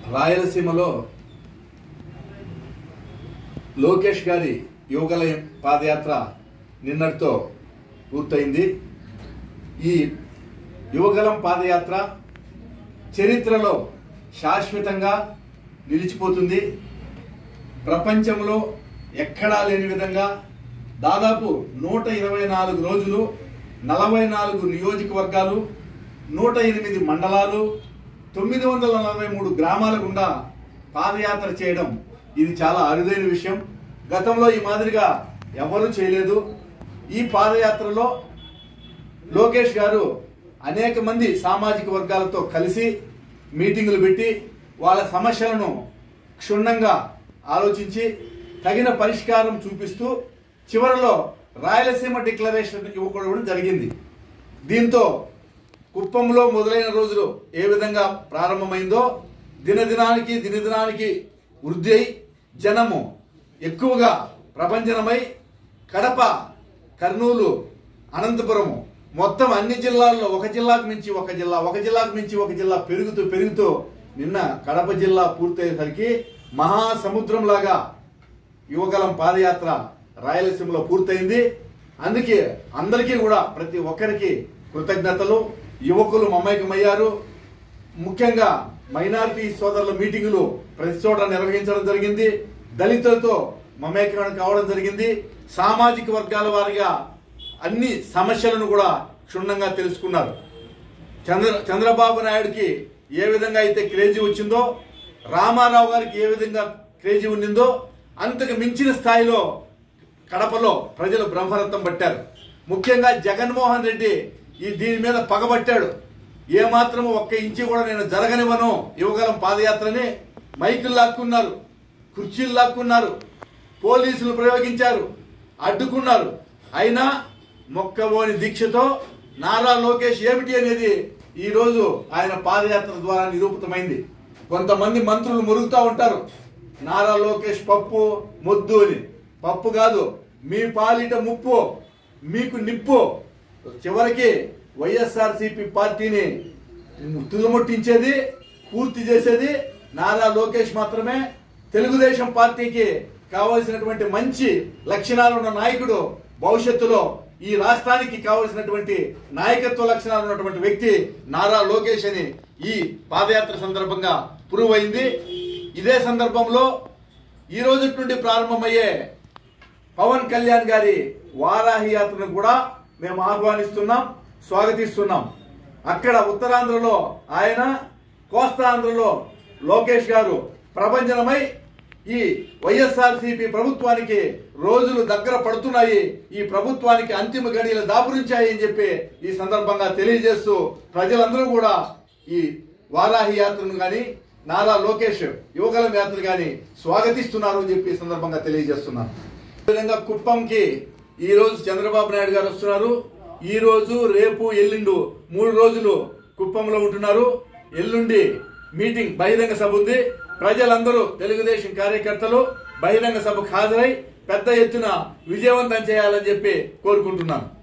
రాయలసీమలో లోకేష్ గారి యువగలయం పాదయాత్ర నిన్నటితో పూర్తయింది ఈ యువగలం పాదయాత్ర చరిత్రలో శాశ్వతంగా నిలిచిపోతుంది ప్రపంచంలో ఎక్కడా లేని విధంగా దాదాపు నూట ఇరవై నాలుగు రోజులు నలభై నాలుగు నియోజకవర్గాలు నూట ఎనిమిది మండలాలు తొమ్మిది వందల నలభై మూడు గ్రామాల గుండా పాదయాత్ర చేయడం ఇది చాలా అరుదైన విషయం గతంలో ఈ మాదిరిగా ఎవరూ చేయలేదు ఈ పాదయాత్రలో లోకేష్ గారు అనేక మంది సామాజిక వర్గాలతో కలిసి మీటింగులు పెట్టి వాళ్ళ సమస్యలను క్షుణ్ణంగా ఆలోచించి తగిన పరిష్కారం చూపిస్తూ చివరిలో రాయలసీమ డిక్లరేషన్ ఇవ్వకూడడం జరిగింది దీంతో కుప్పంలో మొదలైన రోజులు ఏ విధంగా ప్రారంభమైందో దినదినానికి దినదినానికి వృద్ధి అయి జనము ఎక్కువగా ప్రభంజనమై కడప కర్నూలు అనంతపురం మొత్తం అన్ని జిల్లాల్లో ఒక జిల్లాకు మించి ఒక జిల్లా ఒక జిల్లాకు మించి ఒక జిల్లా పెరుగుతూ పెరుగుతూ నిన్న కడప జిల్లా పూర్తయ్యేసరికి మహాసముద్రం లాగా యువగలం పాదయాత్ర రాయలసీమలో పూర్తయింది అందుకే అందరికీ కూడా ప్రతి ఒక్కరికి కృతజ్ఞతలు యువకులు మమైకమయ్యారు ముఖ్యంగా మైనారిటీ సోదరుల మీటింగులు ప్రతి చోట నిర్వహించడం జరిగింది దళితులతో మమేకరణ కావడం జరిగింది సామాజిక వర్గాల వారిగా అన్ని సమస్యలను కూడా క్షుణ్ణంగా తెలుసుకున్నారు చంద్ర చంద్రబాబు నాయుడుకి ఏ విధంగా అయితే క్రేజీ వచ్చిందో రామారావు గారికి ఏ విధంగా క్రేజీ ఉండిందో అంతకు మించిన స్థాయిలో కడపలో ప్రజలు బ్రహ్మరథం పట్టారు ముఖ్యంగా జగన్మోహన్ రెడ్డి ఈ దీని మీద పగబట్టాడు ఏ మాత్రము ఒక్క ఇంచి కూడా నేను జరగనివ్వను యువగలం పాదయాత్రని మైకులు లాక్కున్నారు కుర్చీలు లాక్కున్నారు పోలీసులు ప్రయోగించారు అడ్డుకున్నారు అయినా మొక్కబోని దీక్షతో నారా లోకేష్ ఏమిటి అనేది ఈ రోజు ఆయన పాదయాత్ర ద్వారా నిరూపితమైంది కొంతమంది మంత్రులు మురుగుతూ ఉంటారు నారా లోకేష్ పప్పు మొద్దు అని పప్పు కాదు మీ పాలిట ముప్పు మీకు నిప్పు చివరికి వైఎస్ఆర్సీపీ పార్టీని తుదముట్టించేది పూర్తి చేసేది నారా లోకేష్ మాత్రమే తెలుగుదేశం పార్టీకి కావలసినటువంటి మంచి లక్షణాలు ఉన్న నాయకుడు భవిష్యత్తులో ఈ రాష్ట్రానికి కావలసినటువంటి నాయకత్వ లక్షణాలు ఉన్నటువంటి వ్యక్తి నారా లోకేష్ అని ఈ పాదయాత్ర సందర్భంగా ప్రూవ్ అయింది ఇదే సందర్భంలో ఈ రోజు నుండి ప్రారంభమయ్యే పవన్ కళ్యాణ్ గారి వారాహి యాత్రను కూడా మేము ఆహ్వానిస్తున్నాం స్వాగతిస్తున్నాం అక్కడ ఉత్తరాంధ్రలో ఆయన కోస్తాంధ్రలో లోకేష్ గారు ప్రభంజనమై ఈ వైఎస్ఆర్సీపీ ప్రభుత్వానికి రోజులు దగ్గర పడుతున్నాయి ఈ ప్రభుత్వానికి అంతిమ గడియలు దాపురించాయి అని చెప్పి ఈ సందర్భంగా తెలియజేస్తూ ప్రజలందరూ కూడా ఈ వారాహి యాత్రను గాని నారా లోకేష్ యువగలం యాత్ర గాని స్వాగతిస్తున్నారు అని చెప్పి ఈ సందర్భంగా తెలియజేస్తున్నాను విధంగా కుప్పంకి ఈ రోజు చంద్రబాబు నాయుడు గారు వస్తున్నారు ఈ రోజు రేపు ఎల్లుండు మూడు రోజులు కుప్పంలో ఉంటున్నారు ఎల్లుండి మీటింగ్ బహిరంగ సభ ఉంది ప్రజలందరూ తెలుగుదేశం కార్యకర్తలు బహిరంగ సభకు హాజరై పెద్ద ఎత్తున విజయవంతం చేయాలని చెప్పి కోరుకుంటున్నాను